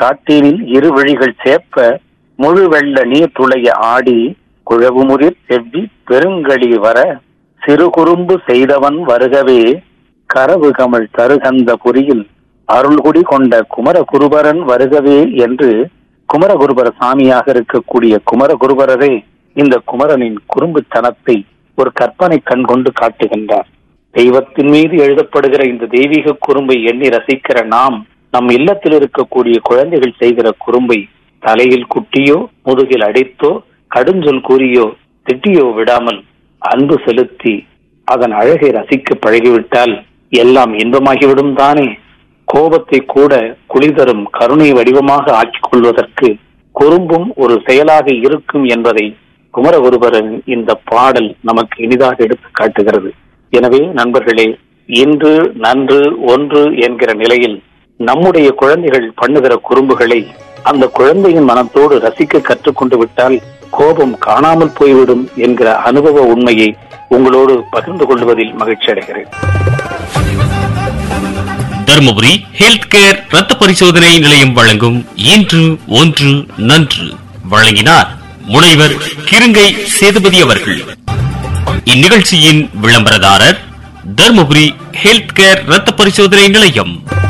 காட்டினில் இரு விழிகள் சேப்ப முழு வெள்ள நீர் துளைய ஆடி குழவுமுதிர் செவ்வி பெருங்களி வர சிறு குறும்பு செய்தவன் வருகவே கரவு கமழ் தருகந்த புரியில் அருள்குடி கொண்ட குமரகுருபரன் வருகவே என்று குமரகுருபர சாமியாக இருக்கக்கூடிய குமரகுருபரரே இந்த குமரனின் குறும்புத்தனத்தை ஒரு கற்பனை கண் கொண்டு காட்டுகின்றார் தெய்வத்தின் மீது எழுதப்படுகிற இந்த தெய்வீக குறும்பை எண்ணி ரசிக்கிற நாம் நம் இல்லத்தில் இருக்கக்கூடிய குழந்தைகள் செய்கிற குறும்பை தலையில் குட்டியோ முதுகில் அடித்தோ கடுஞ்சொல் கூறியோ திட்டியோ விடாமல் அன்பு செலுத்தி அதன் அழகை ரசிக்க பழகிவிட்டால் எல்லாம் இன்பமாகிவிடும் தானே கோபத்தை கூட குளிதரும் கருணை வடிவமாக ஆக்கிக் கொள்வதற்கு குறும்பும் ஒரு செயலாக இருக்கும் என்பதை குமரகுருபரன் இந்த பாடல் நமக்கு இனிதாக எடுத்து காட்டுகிறது எனவே நண்பர்களே இன்று நன்று ஒன்று என்கிற நிலையில் நம்முடைய குழந்தைகள் பண்ணுகிற குறும்புகளை அந்த குழந்தையின் மனத்தோடு ரசிக்க கற்றுக்கொண்டு விட்டால் கோபம் காணாமல் போய்விடும் என்கிற அனுபவ உண்மையை உங்களோடு பகிர்ந்து கொள்வதில் மகிழ்ச்சி அடைகிறேன் தருமபுரி ஹெல்த் கேர் ரத்த பரிசோதனை நிலையம் வழங்கும் இன்று ஒன்று நன்று வழங்கினார் முனைவர் கிருங்கை சேதுபதி அவர்கள் இந்நிகழ்ச்சியின் விளம்பரதாரர் தருமபுரி ஹெல்த் கேர் ரத்த பரிசோதனை நிலையம்